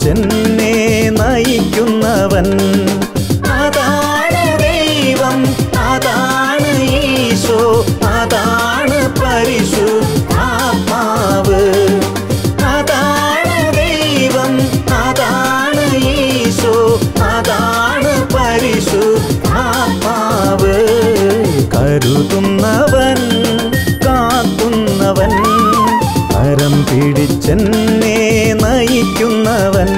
പിടിച്ചെന്നെ നയിക്കുന്നവൻ അതാണ് ദൈവം അതാണ് ഈശോ അതാണ് പരിശുദ്ധാത്മാവ് അതാണ് ദൈവം അതാണ് ഈശോ അതാണ് പരിശുദ്ധാത്മാവ് കരുതുന്നവൻ കാക്കുന്നവൻ കരം പിടിച്ചെന്നെ നയിക്കുന്നവൻ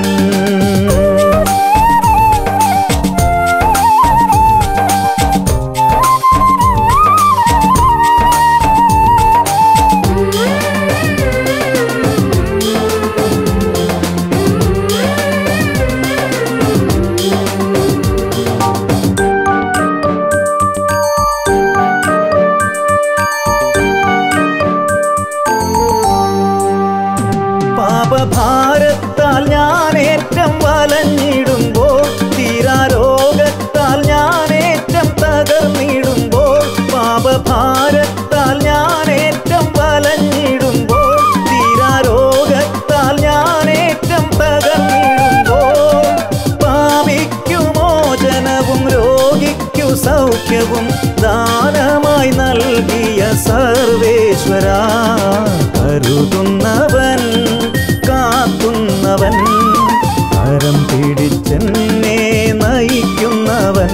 പാപഭാരത്താൽ ഞാൻ ഏറ്റം വലഞ്ഞിടുമ്പോൾ തീരാരോഗത്താൽ ഞാൻ ഏറ്റം തകർന്നിടുമ്പോൾ പാപഭാരത്താൽ ഞാൻ ഏറ്റം വലഞ്ഞിടുമ്പോൾ തീരാരോഗത്താൽ ഞാൻ ഏറ്റം തകർന്നിടുമ്പോൾ പാപിക്കു മോചനവും രോഗിക്കു സൗഖ്യവും ദാനമായി നൽകിയ സർവേശ്വര കരുതുന്നവൻ കാക്കുന്നവൻ കരം പിടിച്ചെന്നെ നയിക്കുന്നവൻ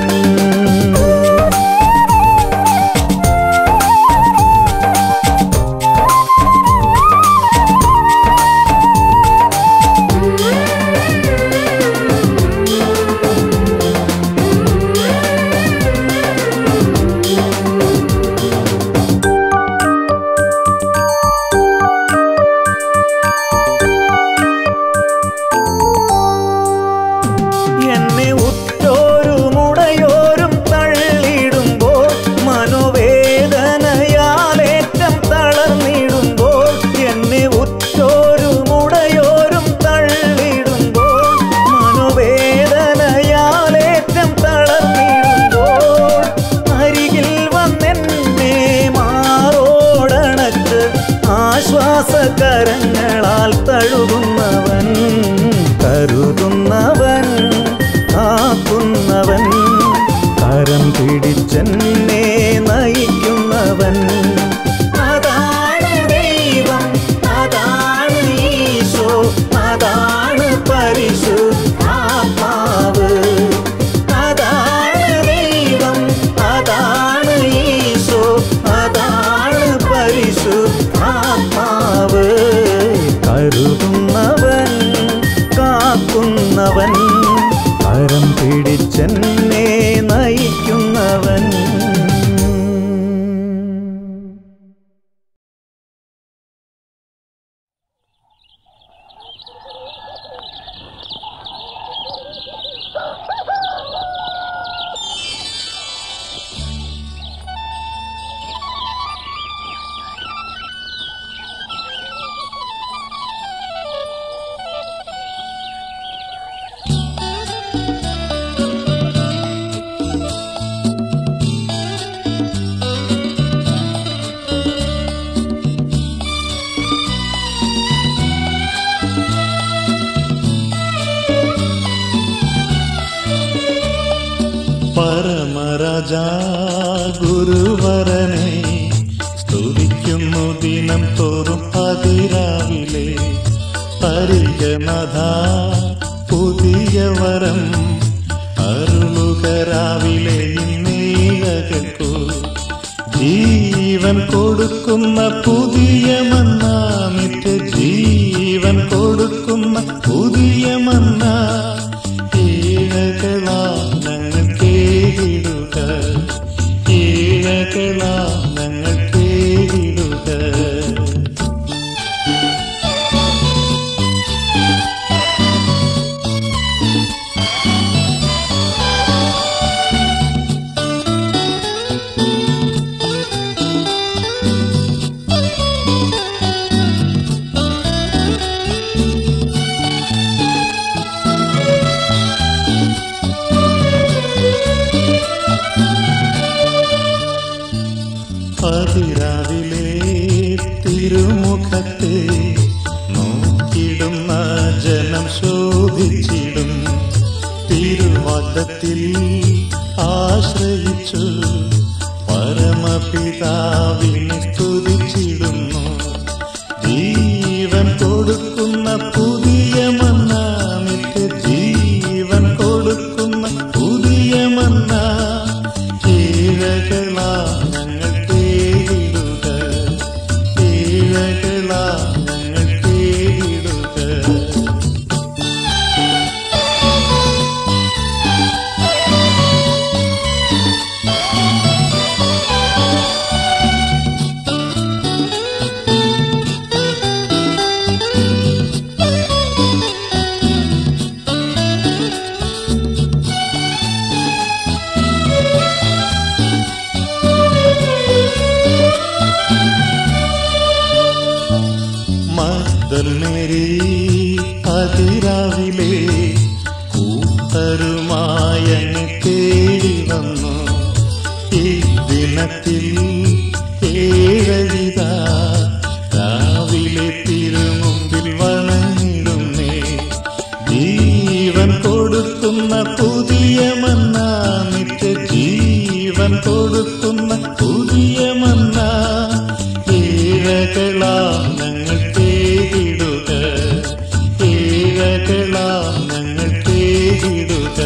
എന്നെ ഉറ്റോരും ഉടയോരും തള്ളിടുമ്പോൾ മനോവേദനയാലേറ്റം തളർന്നിടുമ്പോൾ എന്നെ ഉറ്റോരും ഉടയോരും തള്ളിടുമ്പോൾ മനോവേദനയാലേറ്റം തളർന്നിടുമ്പോൾ അരികിൽ വന്നെന്നെ മാറോടണക്ക് ആശ്വാസകരങ്ങളാൽ തഴുകുന്നവൻ കരുതുന്നവൻ കാക്കുന്നവൻ കരം പിടിച്ചെന്നെ നയിക്കുന്നവൻ അതാണ് ദൈവം അതാണ് ഈശോ അതാണ് പരിശുദ്ധാത്മാവ് അതാണ് ദൈവം അതാണ് ഈശോ അതാണ് പരിശുദ്ധാത്മാവ് കരുതുന്നവൻ കാക്കുന്നവൻ കരം പിടിച്ചെന്നെ നയിക്കുന്നവൻ പരമരാജാ ഗുരുവരനെ സ്തുതിക്കുന്നു ദിനം തോറും അതിരാവിലെ പരിഗണത പുതിയ വരം അരുളുകരാവിലെ ഇന്നേകൾക്കു ജീവൻ കൊടുക്കുന്ന പുതിയ മന്ന നിത്യ ജീവൻ കൊടുക്കുന്ന പുതിയ മന്ന ഈഴകളാ ഞങ്ങൾ കേടുക ഈഴകളാ ഞങ്ങൾ കേടുക അതിരാവിലെ സ്തുതിച്ചിടും തിരുവാദത്തിൽ ആശ്രയിച്ചു പരമപിതാവിനെ സ്തുതിച്ചിടുന്നു ജീവൻ കൊടുക്കുന്ന പുതിയ മന്ന നിത്യ ജീവൻ കൊടുക്കുന്ന പുതിയ മന്ന കീഴകളാ ഞങ്ങൾ തേടിടുക കീഴകളാ ഞങ്ങൾ തേടിടുക മദ്ദൽമേരി അതിരാവിലെ കൂട്ടരുമായങ്ങ് തേടി വന്നു ഈ ദിനത്തിൽ ഏഴവിത രാവിലെ തിരുമുമ്പിൽ വണങ്ങിടുന്നേ ജീവൻ കൊടുക്കുന്ന പുതിയ മന്ന നിത്യ ജീവൻ കൊടുക്കുന്ന പുതിയ മന്ന ഏഴകളാം ഞങ്ങൾ തേടിടുക ഏഴകളാം ഞങ്ങൾ തേടിടുക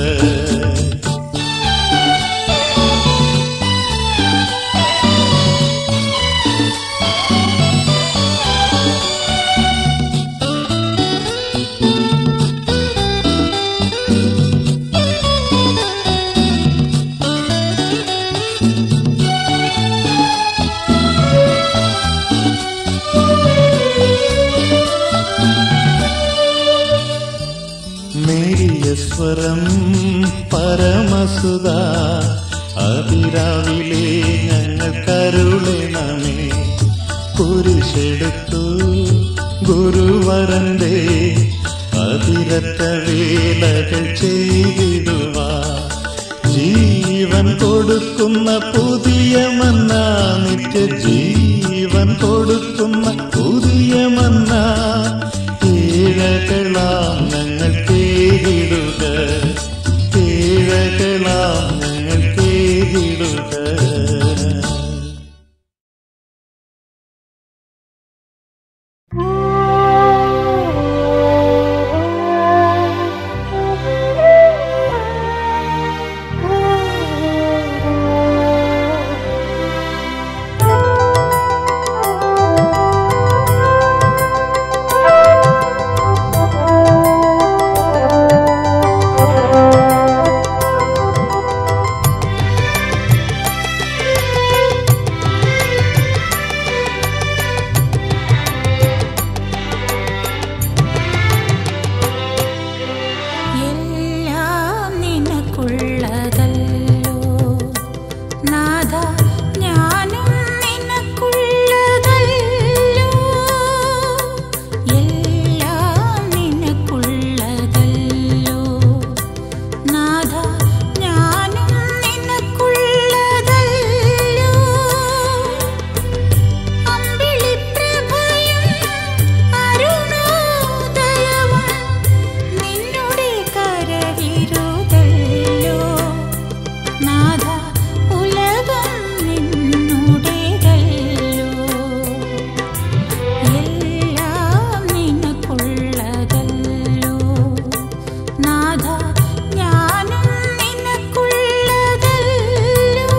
നേരിയ സ്വരം പരമസുത അതിരാവിലെ ഞങ്ങൾ കരുളണമേ കുരിശെടുത്തു ഗുരുവരന്റെ അതിരത്ത വേലകൾ ചെയ്തിടുക ജീവൻ കൊടുക്കുന്ന പുതിയ മന്ന നിത്യ ജീവൻ കൊടുക്കുന്ന പുതിയ മന്ന ഏഴകളാം ഞങ്ങൾ തേടിടുക ഏഴകളാം ഞങ്ങൾ തേടിടുക എല്ലാം നിനക്കുള്ളതല്ലോ നാഥ ഞാനും നിനക്കുള്ളതല്ലോ എല്ലാം നിനക്കുള്ളതല്ലോ നാഥ ഞാനും നിനക്കുള്ളതല്ലോ അമ്പിളിപ്രഭയും അരുണോദയവും നിന്നുടെ കരവിരുതല്ലോ നാഥ ഉലകം നിന്നുടേതല്ലോ എല്ലാം നിനക്കുള്ളതല്ലോ നാഥ ഞാനും നിനക്കുള്ളതല്ലോ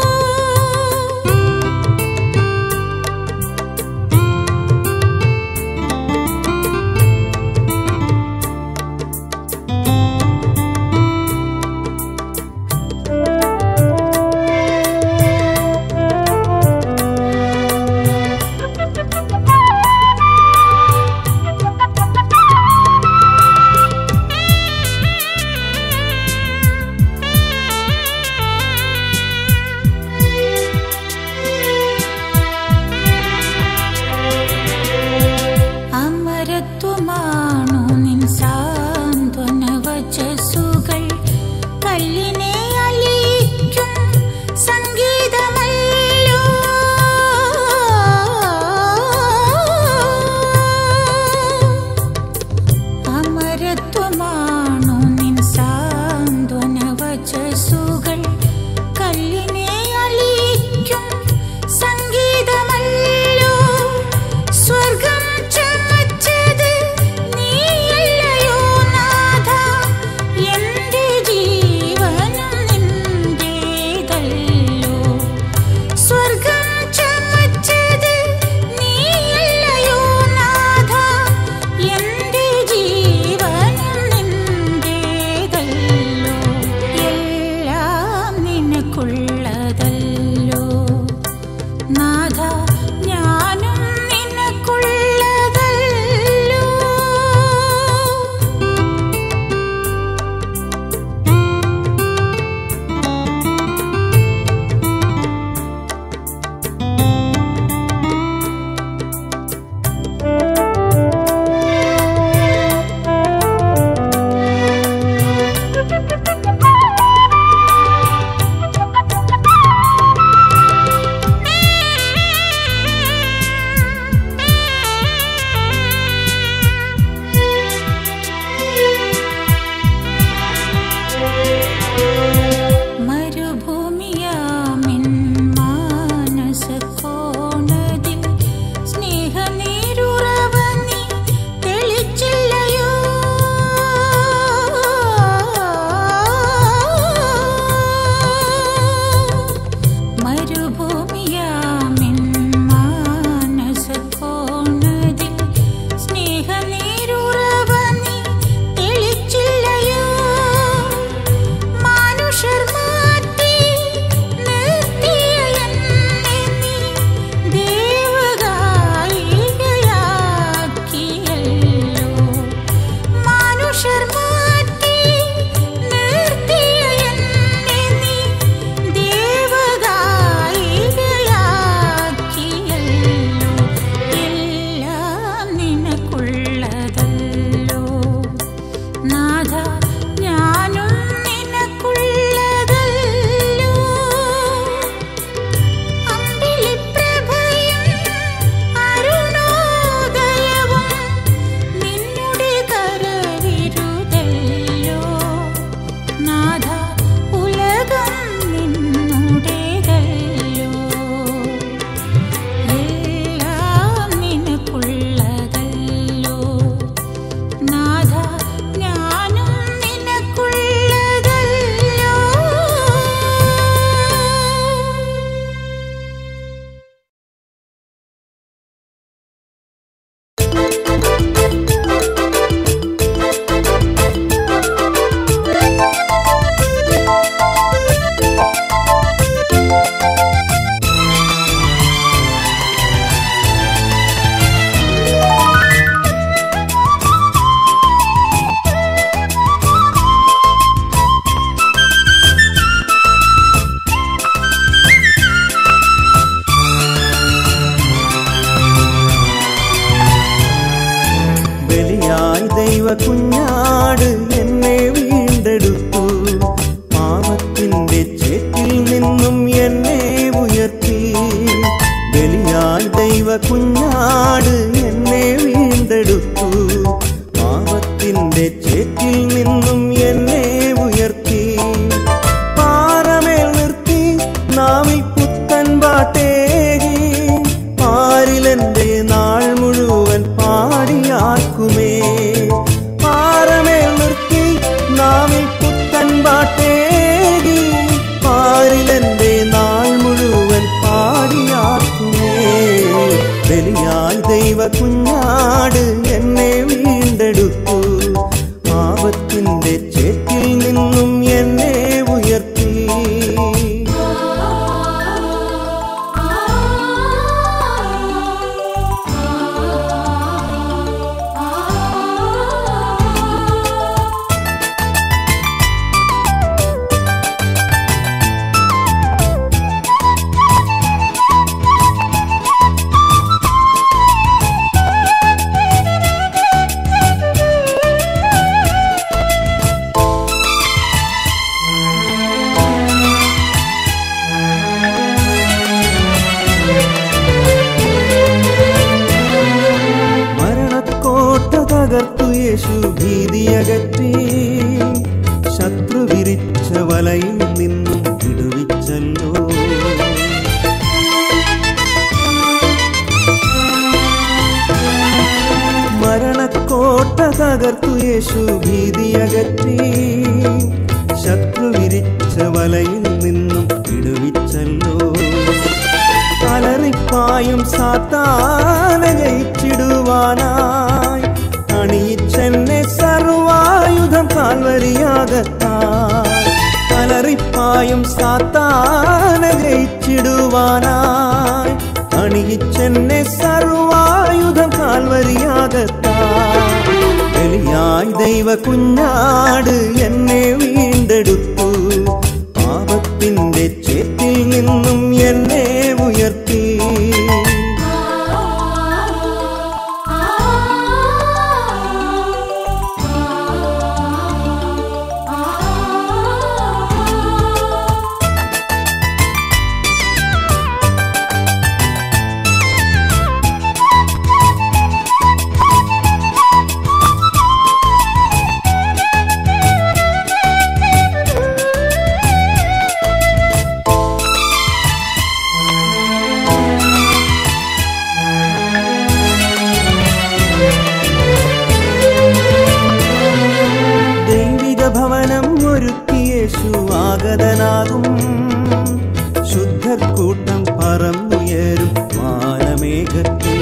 അമരത്വമാണു നിൻ സാന്ത്വന വചസ്സുകൾ കല്ലിനെ അലിയിക്കും സംഗീതമല്ലോ അമരത്വമാ കുഞ്ഞാട് എന്നെ വീണ്ടെടുത്തു പാപത്തിന്റെ ചേറ്റിൽ നിന്നും എന്നെ ഉയർത്തി ബലിയായി ദൈവ കുഞ്ഞാട് എന്നെ വീണ്ടെടുത്തു പാപത്തിന്റെ ചേറ്റിൽ നിന്നും എന്നെ ഉയർത്തി പാറമേൽ നിർത്തി നാവിൽ പുത്തൻ പാട്ടേകി പാരിലെന്റെ നാൾ മുഴുവൻ പാടിയാക്കുമേ പാറമേൽ നിർത്തി നാവിൽ പുത്തൻ പാട്ടേകി പാരിലെന്റെ നാൾ മുഴുവൻ പാടിയാക്കുമേ ബലിയായി ദൈവ കുഞ്ഞാട് എന്നെ വീണ്ടെടുത്തു പാപത്തിന്റെ ചേറ്റിൽ നിന്നും എന്നെ ഉയർത്തി മരണക്കോട്ട തകർത്തു യേശു ഭീതിയകറ്റി ശത്രു വിരിച്ച വലയിൽ നിന്നും വിടുവിച്ചല്ലോ മരണക്കോട്ട തകർത്തു യേശു ഭീതിയകറ്റി ശത്രു വിരിച്ച വലയിൽ നിന്നും വിടുവിച്ചല്ലോ അലറിപ്പായും സാത്താന ജയിച്ചിടുവാനായി അണിയിച്ചെന്നെ സർവായുധം കാൽവരിയാകത്തായി അലറിപ്പായും സാത്താന ജയിച്ചിടുവാനായി അണിയിച്ചെന്നെ സർവായുധം കാൽവരിയാകത്തായി ബലിയായി ദൈവ കുഞ്ഞാട് എന്നെ വീണ്ടെടുത്തു പാപത്തിന്റെ ചേറ്റിൽ നിന്നും എന്നെ ഉയർത്തി ദൈവിക ഭവനം ഒരുക്കി യേശു ആഗതനാകും ശുദ്ധക്കൂട്ടം പറന്നുയരും വാനമേഘത്തിൽ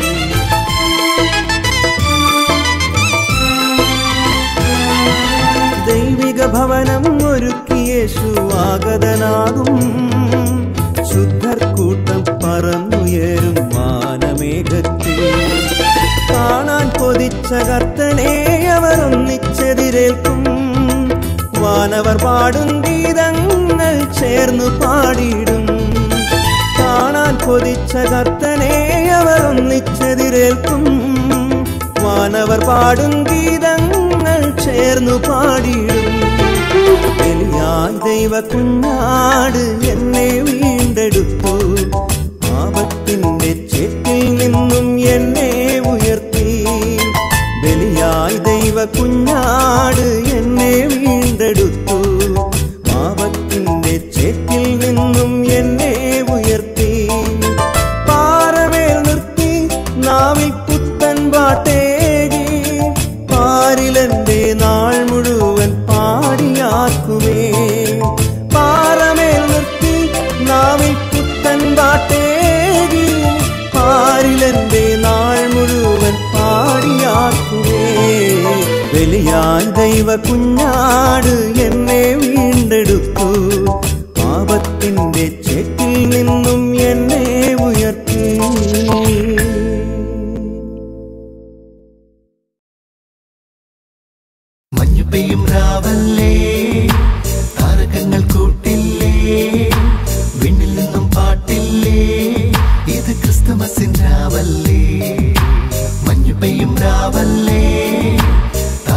ദൈവിക ഭവനം ഒരുക്കി യേശു ആഗതനാകും ശുദ്ധർക്കൂട്ടം പറന്നുയരും വാനമേഘത്തിൽ കാണാൻ കൊതിച്ച കർത്തനെ അവർ ഒന്നിച്ചെതിരേൽക്കും വാനവർ പാടും ഗീതങ്ങൾ ചേർന്നു പാടിയിടും കാണാൻ കൊതിച്ച കർത്തനെ അവർ ഒന്നിച്ചെതിരേൽക്കും വാനവർ പാടും ഗീതങ്ങൾ ചേർന്നു പാടിയിടും ബലിയായി ദൈവ കുഞ്ഞാട് എന്നെ വീണ്ടെടുത്തു പാപത്തിന്റെ ചേറ്റിൽ നിന്നും എന്നെ ഉയർത്തി ബലിയായി ദൈവ കുഞ്ഞാട് എന്നെ വീണ്ടെടുത്തു പാപത്തിന്റെ ചേറ്റിൽ നിന്നും എന്നെ ഉയർത്തി പാറമേൽ നിർത്തി നാവിൽ പുത്തൻ പാട്ടേകി പാരിലെന്റെ നാൾ മുഴുവൻ പാടിയാക്കുമേ പാറമേൽ നിർത്തി നാവിൽ പുത്തൻ പാട്ടേകി പാരിലെന്റെ നാൾ മുഴുവൻ പാടിയാക്കുമേ ബലിയാൻ ദൈവ കുഞ്ഞാട് എന്നെ വീണ്ടെടുത്തു പാപത്തിന്റെ ചേറ്റിൽ നിന്നും എന്നെ ഉയർത്തി മഞ്ഞു പെയ്യും രാവല്ലേ താരകങ്ങൾ കൂട്ടില്ലേ വിണ്ണിൽ നിന്നും പാട്ടില്ലേ ഇത് ക്രിസ്തുമസിൻ രാവല്ലേ മഞ്ഞു പെയ്യും രാവല്ലേ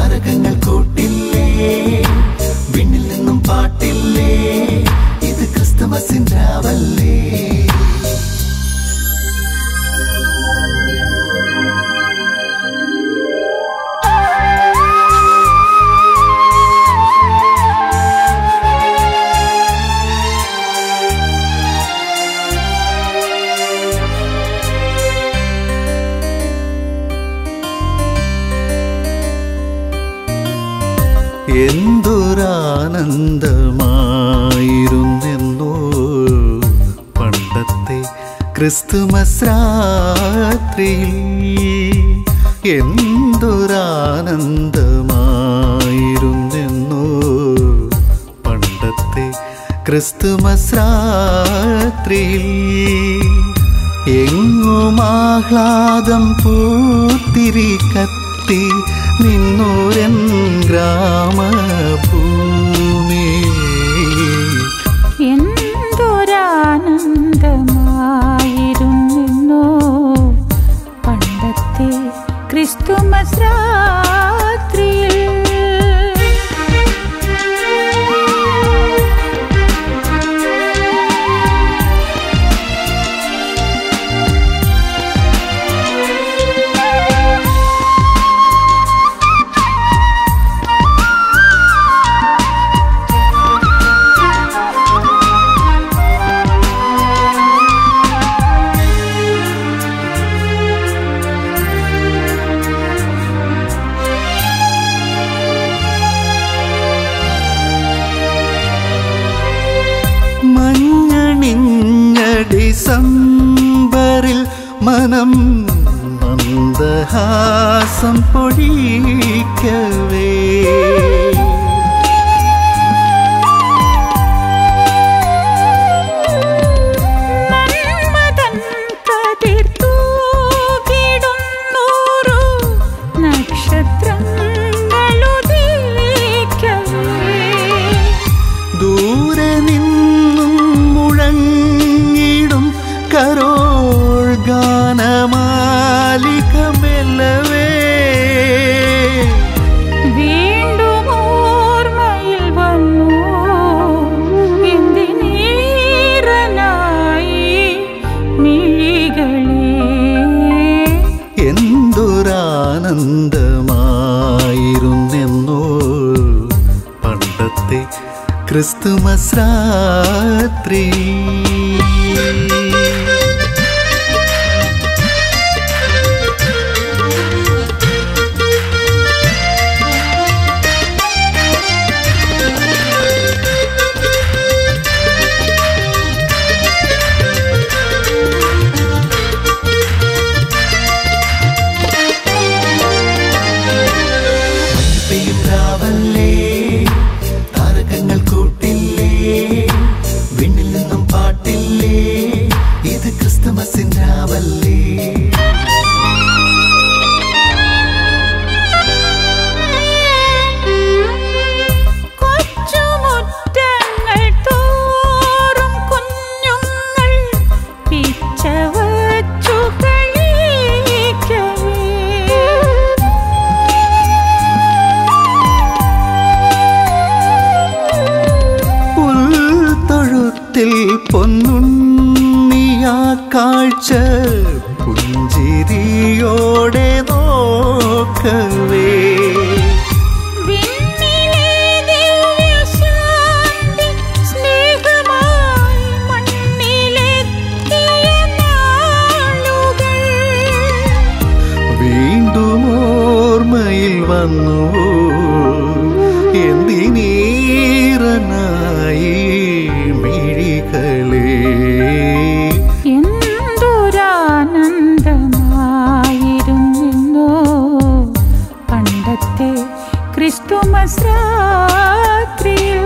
എന്തൊരാനന്ദമായിരുന്നെന്നോ പണ്ടത്തെ ക്രിസ്തുമസ് രാത്രിയിൽ എന്തൊരാനന്ദമായിരുന്നെന്നോ പണ്ടത്തെ ക്രിസ്തുമസ് രാത്രിയിൽ എങ്ങും ആഹ്ലാദം പൂത്തിരി കത്തി നിന്നൂരൻ ഗ്രാമഭൂമി എന്തൊരാനന്ദമായിരുന്നെന്നോ പണ്ടത്തെ ക്രിസ്തുമസ് രാത്രിയിൽ മഞ്ഞണിഞ്ഞ ഡിസംബറിൽ മനം മന്ദഹാസം പൊഴിക്കവേ നന്മതൻ കതിർ തൂകിടുന്നോരു നക്ഷത്രങ്ങളുദിക്കവേ ദൂരെ നിന്നും മുഴങ്ങിടും കരോൾ ഗാനമാലിക മെല്ലവേ വീണ്ടും ഓർമ്മയിൽ വന്നു എന്തിനീറനായി മിഴികളെ എന്തൊരാനന്ദമായിരുന്നെന്നോ പണ്ടത്തെ ക്രിസ്തുമസ് രാത്രി പെയ്യും രാവല്ലേ താരകങ്ങൾ കൂട്ടില്ലേ വിണ്ണിൽ നിന്നും പാട്ടില്ലേ ഇത് ക്രിസ്തുമസിൻ രാവല്ലേ കൊച്ചുമുറ്റങ്ങൾ തോറും കുഞ്ഞുങ്ങൾ പിച്ചവച്ചു കളിക്കവേ പുൽത്തൊഴുത്തിൽ പൊന്നുണ്ണിയാ കാഴ്ച പുഞ്ചിരിയോടെ നോക്കവേ വിണ്ണിലെ ദിവ്യശാന്തി സ്നേഹമായി മണ്ണിലെത്തിയ നാളുകൾ വീണ്ടും ഓർമ്മയിൽ വന്നു എന്തിനീറനായി മിഴികളേ എന്തൊരാനന്ദമായിരുന്നെന്നോ പണ്ടത്തെ ക്രിസ്തുമസ് രാത്രിയിൽ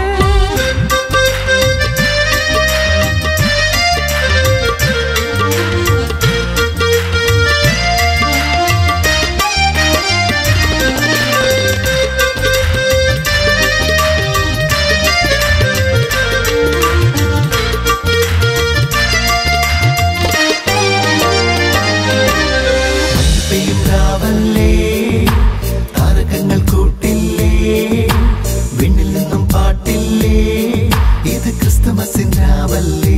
പെയ്യും രാവല്ലേ താരകങ്ങൾ കൂട്ടില്ലേ വിണ്ണിൽ നിന്നും പാട്ടില്ലേ ഇത് ക്രിസ്തുമസിൻ രാവല്ലേ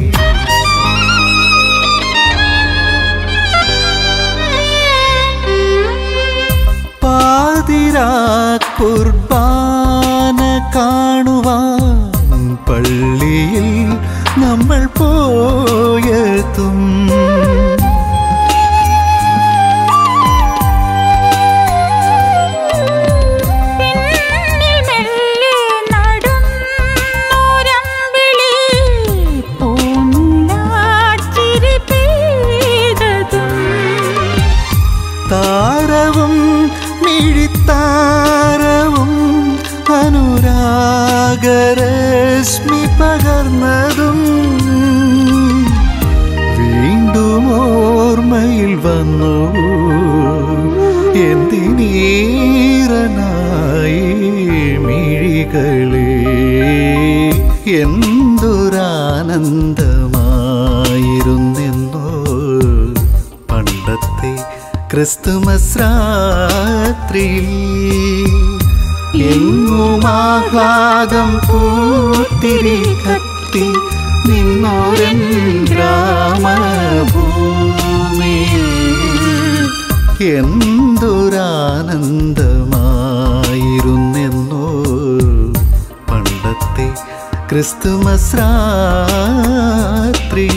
പാതിരാ കുർബാന കാണുവാൻ പള്ളിയിൽ നമ്മൾ പോയതും അനുരാഗരശ്മി പകർന്നതും വീണ്ടും ഓർമ്മയിൽ വന്നു എന്തിനീറനായി മിഴികളെ എന്തൊരാനന്ദമായിരുന്നെന്നോ പണ്ടത്തെ ക്രിസ്തുമസ് രാത്രിയിൽ എങ്ങുമാഹ്ലാദം പൂത്തിരി കത്തി നിന്നോരൻ ഗ്രാമഭൂമിയിൽ എന്തൊരാനന്ദമായിരുന്നെന്നോ പണ്ടത്തെ ക്രിസ്തുമസ് രാത്രി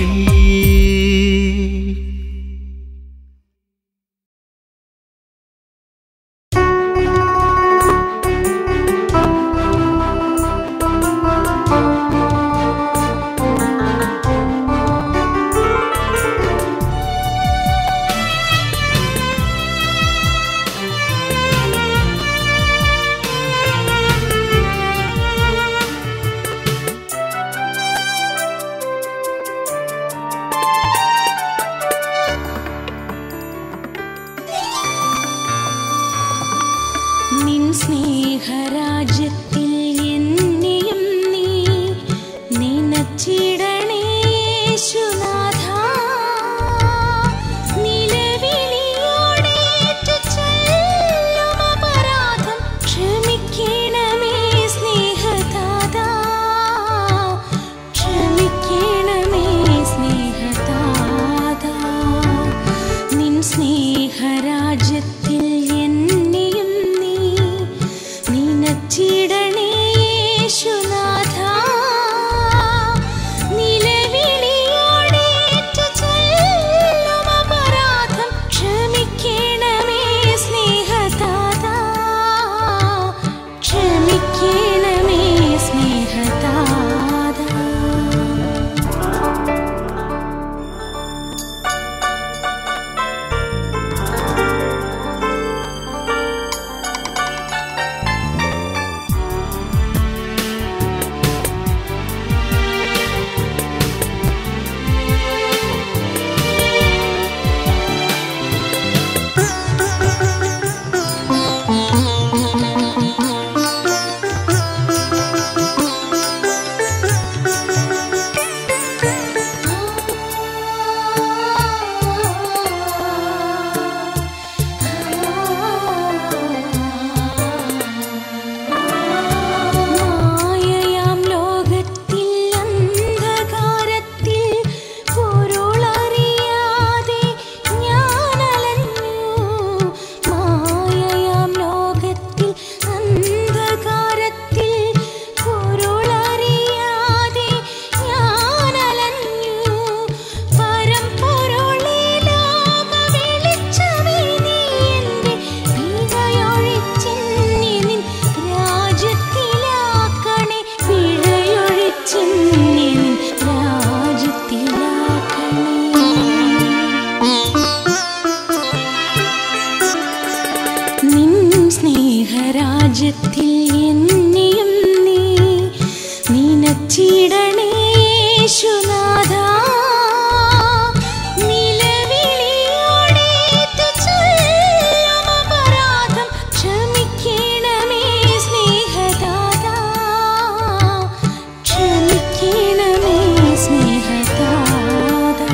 നിൻ സ്നേഹരാജ്യത്തിൽ എന്നെയും നീ നിനച്ചിടണേ യേശുനാഥാ. നിലവിളിയോടേറ്റു ചൊല്ലും അപരാധം ക്ഷമിക്കണമേ സ്നേഹദാതാ. ക്ഷമിക്കണമേ സ്നേഹദാതാ. നിൻ സ്നേഹരാജ്യത്തിൽ എന്നെയും നീ നിനച്ചിടണേ യേശുനാഥാ. നിലവിളിയോടേറ്റു ചൊല്ലും അപരാധം ക്ഷമിക്കണമേ സ്നേഹദാതാ. ക്ഷമിക്കണമേ സ്നേഹദാതാ. മായയാം ലോകത്തിൽ അന്ധകാരത്തിൽ പൊരുളറിയാതെ ഞാൻ അലഞ്ഞു മായയാം ലോകത്തിൽ അന്ധകാരത്തിൽ പൊരുളറിയാതെ ഞാൻ അലഞ്ഞു പരമ്പൊരുളേ ലോക വെളിച്ചമേ നീ എൻ്റെ പിഴയൊഴിച്ചെന്നെ നിൻ രാജ്യത്തിലാക്കണേ പിഴയൊഴിച്ചെന്നെ നിൻ രാജ്യത്തിലാക്കണേ നിൻ സ്നേഹരാജ്യത്തിൽ എന്നെയും നീ നിനച്ചിടണേ യേശുനാഥാ. നിലവിളിയോടേറ്റു ചൊല്ലും അപരാധം ക്ഷമിക്കണമേ സ്നേഹദാതാ. ക്ഷമിക്കണമേ സ്നേഹദാതാ.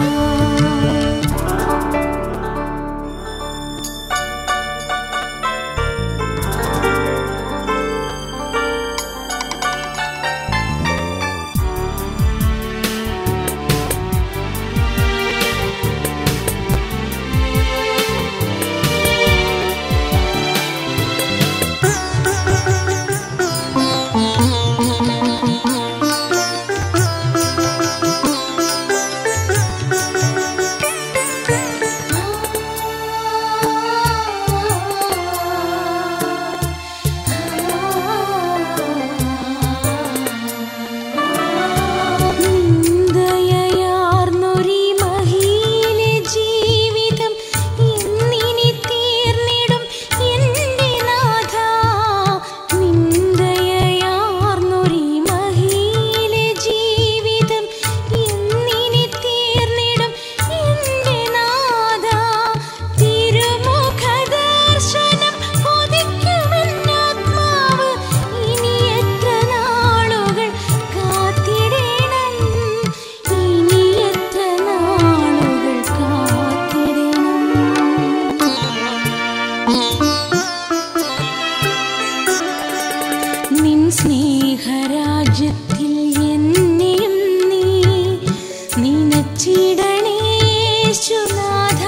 സ്നേഹരാജ്യത്തിൽ എന്നെയും നീ നിനച്ചിടണേ യേശുനാഥ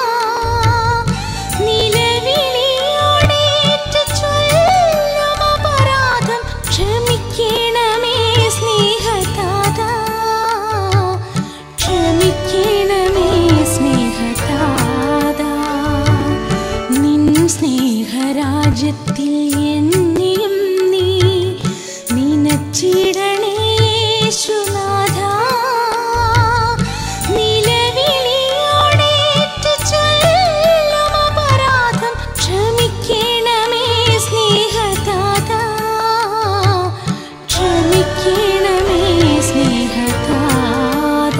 നിലവിളിയോടേറ്റ് ചൊല്ലും അപരാധം ക്ഷമിക്കണമേ സ്നേഹതാത ക്ഷമിക്കണമേ സ്നേഹതാത നിൻ സ്നേഹരാജ്യത്തിൽ എന്നെയും നീ നിനച്ചിടണേ യേശുനാഥ നിലവിളിയോടേറ്റ് ചൊല്ലും അപരാധം ക്ഷമിക്കണമേ സ്നേഹതാത ക്ഷമിക്കണമേ സ്നേഹതാത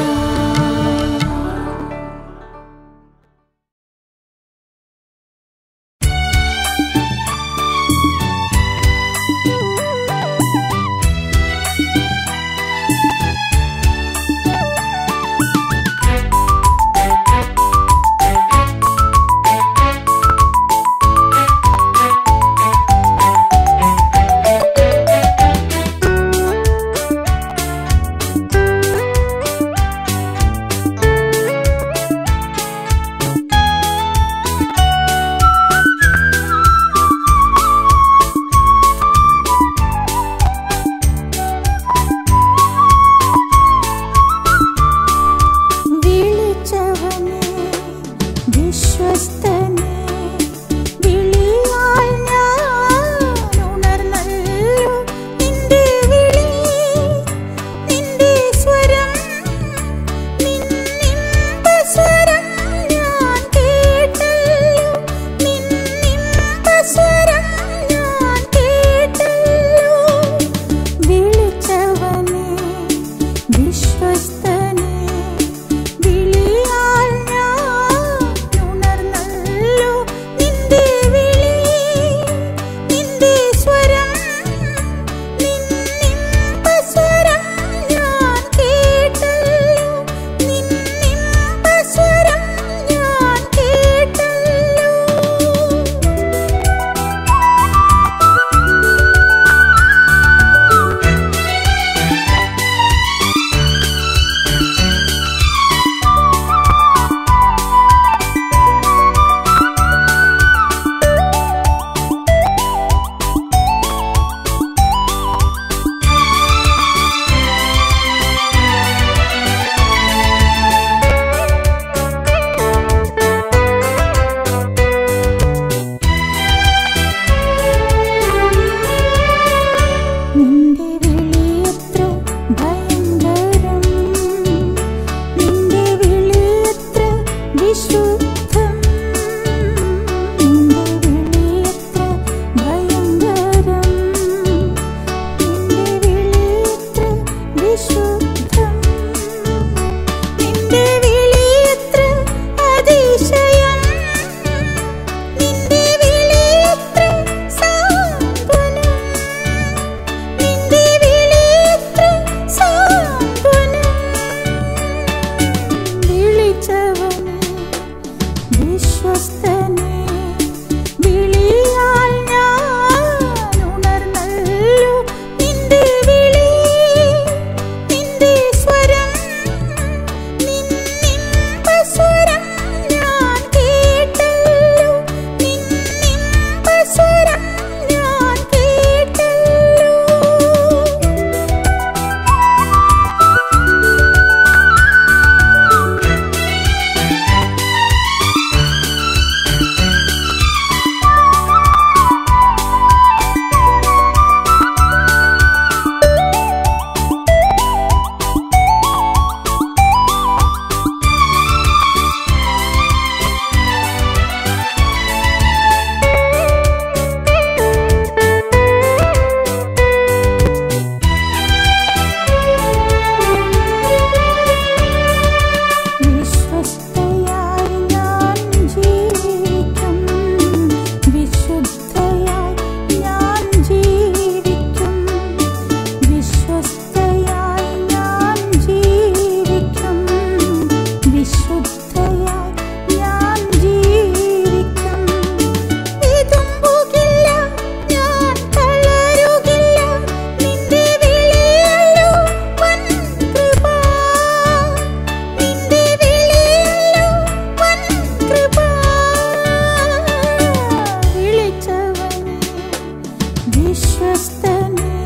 യേശുവേ വിശ്വസ്തനേ